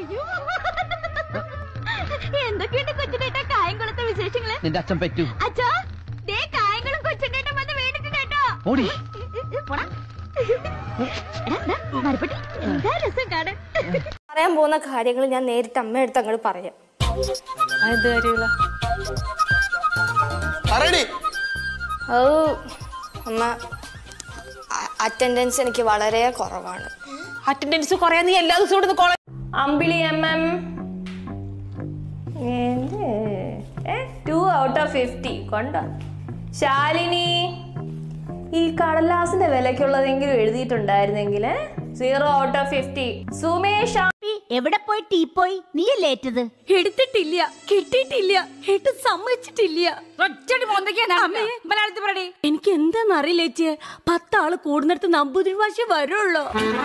അയ്യോ എന്തൊക്കെയുണ്ട് കൊച്ചിനേട്ടാ കായംകുളത്തെ വിശേഷങ്ങള് നിന്റെ അച്ഛൻ പറ്റൂ അച്ഛാ ദേ കായംകുളം കൊച്ചിനേട്ടൻ വന്ന് വീണിട്ടുണ്ട് കേട്ടോ ഓടി പോടാ. എടാ, എടാ, മരപ്പെട്ടി എന്താ രസം കാണാൻ പറയാൻ പോകുന്ന കാര്യങ്ങൾ ഞാൻ നേരിട്ട് അമ്മയടുത്ത് അങ്ങോട്ട് പറയാം എന്ത് കാര്യമില്ല പറയടി അത് അമ്മ അറ്റൻഡൻസ് എനിക്ക് വളരെ കുറവാണ് അറ്റൻഡൻസ് കുറയാൻ നീ എല്ലാ ദിവസവും ഇവിടുന്ന് college Ambili M M two out of fifty കൊണ്ടോ ശാലിനി ഈ കടലാസിന്റെ വിലക്കുള്ളതെങ്കിലും എഴുതിയിട്ടുണ്ടായിരുന്നെങ്കിൽ zero out of fifty Sumesh എവിടെ പോയി ടീ പോയി നീ ലേറ്റത് എടുത്തിട്ടില്ല കിട്ടിയിട്ടില്ല ഏട്ടൻ സമ്മതിച്ചിട്ടില്ല മലയാളത്തിൽ പറയണേ എനിക്ക് എന്താന്ന് അറിയില്ല ചേച്ചിയെ പത്താള് കൂടുന്നിടത്ത് നമ്പൂതിരി ഭാഷ വരുള്ളൂ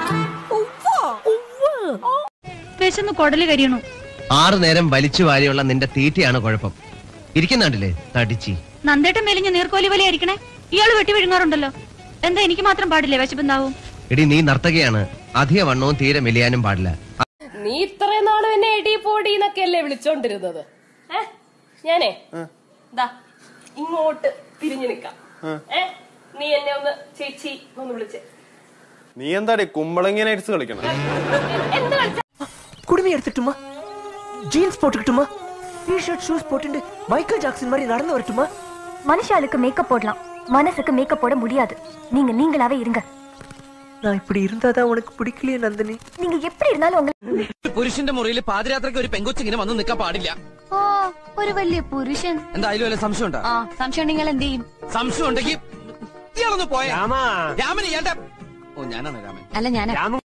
വിശന്ന് കൊടല് കരിയണു ആറു നേരം വലിച്ചു വാരിയുള്ള നിന്റെ തീറ്റയാണ് കുഴപ്പം ഇരിക്കുന്നുണ്ടല്ലേ തടിച്ചി നന്ദേട്ടൻ മെലിഞ്ഞ നീർക്കോലി പോലെ ആയിരിക്കണേ ഇയാള് വെട്ടി വിഴുങ്ങാറുണ്ടല്ലോ എന്താ എനിക്ക് മാത്രം പാടില്ലേ വിശപ്പുണ്ടാവും എടി നീ നർത്തകയാണ് അധിക വണ്ണവും തീരെ മെലിയാനും പാടില്ല നീ ഇത്രയും നാളും എന്നെ എടി പോടി എന്നൊക്കെ അല്ലേ വിളിച്ചോണ്ടിരുന്നത് ഏ ഞാനേ ദാ ഇങ്ങോട്ട് തിരിഞ്ഞു നിക്കാം ഏ നീ എന്നെ ഒന്ന് ചേച്ചി ഒന്ന് വിളിച്ചേ നീ എന്താടി കുമ്പളങ്ങി നൈറ്റ്സ് കളിക്കണം എന്ത് കളിച്ച குடுமி எடுத்துட்டுமா ஜீன்ஸ் போட்டுக்கிட்டுமா டிஷர்ட் ஷூஸ் போட்டுட்டு மைக்கேல் ஜாக்சன் மாதிரி நடந்து வரட்டுமா மனுஷாளுக்கு மேக்கப் போடலாம் மனசுக்கு மேக்கப் போட முடியாது நீங்க நீங்களாவே இருங்க நான் இப்படி இருந்தாதான் உனக்கு பிடிக்கலையே நந்தினி நீங்க எப்படி இருந்தாலும் உங்களுக்கு പുരുഷന്റെ മുറിയിൽ പാതിരാത്രിക്ക് ഒരു പെങ്കൊച്ചിങ്ങനെ വന്ന് നിൽക്കാൻ പാടില്ല ഓ ഒരു വലിയ പുരുഷൻ എന്തായാലും വല്ല സംശയം ഉണ്ടോ ആ സംശയം ഉണ്ടെങ്കിൽ എന്ത് ചെയ്യും സംശയം ഉണ്ടെങ്കിൽ ഇയാളൊന്ന് പോയ രാമൻ ഇയാളുടെ ഓ ഞാനാണ് രാമൻ അല്ല ഞാനാ